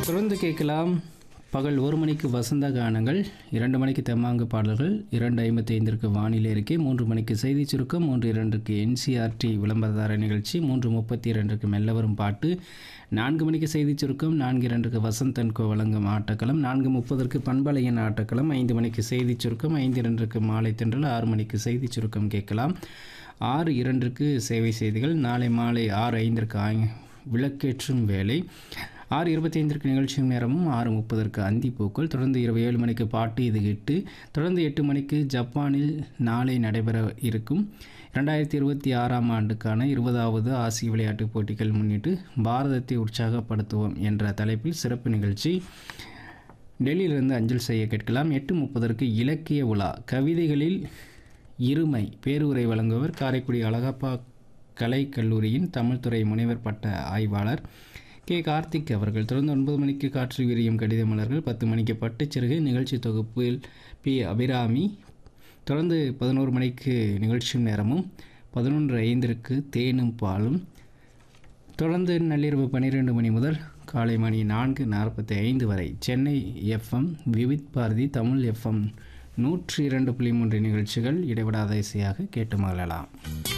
தொடர்ந்து கேட்கலாம் பகல் ஒரு மணிக்கு வசந்த கானங்கள் இரண்டு மணிக்கு தெம்மாங்கு பாடல்கள் இரண்டு ஐம்பத்தி ஐந்திற்கு வானிலை அறிக்கை மூன்று மணிக்கு செய்தி சுருக்கம் மூன்று இரண்டுக்கு என்சிஆர்டி விளம்பரதார நிகழ்ச்சி மூன்று முப்பத்தி இரண்டுக்கு மெல்ல வரும் பாட்டு நான்கு மணிக்கு செய்தி சுருக்கம் நான்கு இரண்டுக்கு வசந்தன்கோ வழங்கும் ஆட்டக்களம் நான்கு முப்பதற்கு பண்பலையின் ஆட்டக்களம் ஐந்து மணிக்கு செய்தி சுருக்கம் ஐந்து இரண்டுக்கு மாலை தென்றல் ஆறு மணிக்கு செய்தி சுருக்கம் கேட்கலாம் ஆறு இரண்டுக்கு சேவை செய்திகள் நாளை மாலை ஆறு ஐந்திற்கு ஆய்- விளக்கேற்றும் வேலை ஆறு இருபத்தி ஐந்திற்கு நிகழ்ச்சியும் நேரமும் ஆறு முப்பதற்கு அந்திப்பூக்கள் தொடர்ந்து இரவு ஏழு மணிக்கு பாட்டு இது எட்டு தொடர்ந்து எட்டு மணிக்கு ஜப்பானில் நாளை நடைபெற இருக்கும் ரெண்டாயிரத்தி இருபத்தி ஆறாம் ஆண்டுக்கான இருபதாவது ஆசிய விளையாட்டுப் போட்டிகள் முன்னிட்டு பாரதத்தை உற்சாகப்படுத்துவோம் என்ற தலைப்பில் சிறப்பு நிகழ்ச்சி டெல்லியிலிருந்து அஞ்சல் செய்ய கேட்கலாம் எட்டு முப்பதற்கு இலக்கிய உலா கவிதைகளில் இருமை பேருரை வழங்குவர் காரைக்குடி அழகப்பா கலை கல்லூரியின் தமிழ்துறை முனைவர் பட்ட ஆய்வாளர் கே கார்த்திக் அவர்கள் தொடர்ந்து ஒன்பது மணிக்கு காற்று விரியும் கடித மலர்கள் பத்து மணிக்கு பட்டுச்சிறுகை நிகழ்ச்சி தொகுப்பில் பி அபிராமி தொடர்ந்து பதினோரு மணிக்கு நிகழ்ச்சியும் நேரமும் பதினொன்று ஐந்திற்கு தேனும் பாலும் தொடர்ந்து நள்ளிரவு பன்னிரெண்டு மணி முதல் காலை மணி நான்கு நாற்பத்தி ஐந்து வரை சென்னை எஃப்எம் விவித் பாரதி தமிழ் எஃப்எம் நூற்றி இரண்டு புள்ளி மூன்று நிகழ்ச்சிகள் இடைவிடாத இசையாக கேட்டு மகிழலாம்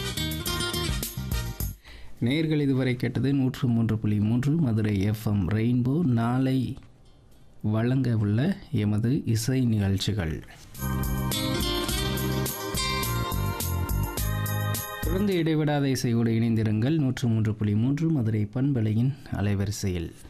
நேர்கள் இதுவரை கேட்டது நூற்று மூன்று புள்ளி மூன்று மதுரை எஃப்எம் ரெயின்போ நாளை வழங்க உள்ள எமது இசை நிகழ்ச்சிகள் தொடர்ந்து இடைவிடாத இசையோடு இணைந்திருங்கள் நூற்று மூன்று புள்ளி மூன்று மதுரை பண்பலையின் அலைவரிசையில்